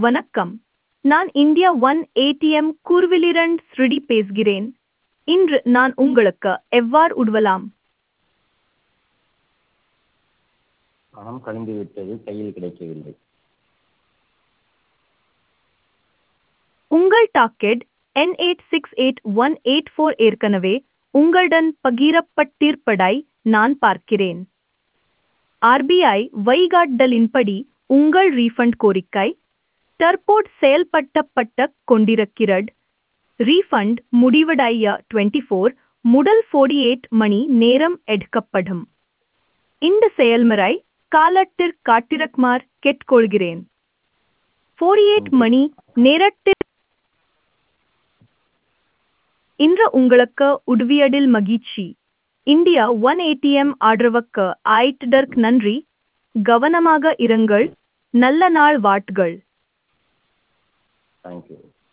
வணக்கம் நான் India one ATM கூர்விலிரண்ட் ஸ்ருடி பேசுகிறேன் இன்று நான் உங்களுக்கு எவ்வாறு உதவலாம் பணம் கழிந்து விட்டது கையில் கிடைக்கவில்லை உங்கள் டாக்கெட் என் eight six eight one eight four ஏற்கனவே உங்களுடன் பகிரப்பட்டிருப்பதை நான் பார்க்கிறேன் ஆர்பிஐ வழிகாட்டலின்படி உங்கள் ரீஃபண்ட் கோரிக்கை தற்போது செயல்படுத்தப்பட்ட கொண்டிருக்கிறது ரீஃபண்ட் முடிவடைய டுவெண்ட்டி ஃபோர் முதல் ஃபோர்டி எயிட் மணி நேரம் எடுக்கப்படும் இந்த செயல்முறை காலத்திற்கு காட்டிருக்குமாறு கேட்டுக்கொள்கிறேன் ஃபோர்டி எயிட் மணி நேரத்தில் இன்று உங்களுக்கு உதவியதில் மகிழ்ச்சி இந்தியா ஒன் ஏடிஎம் ஆதரவுக்கு ஆயிட்டதற்கு நன்றி கவனமாக இருங்கள் நல்ல நாள் வாட்கள் தேங்க்யூ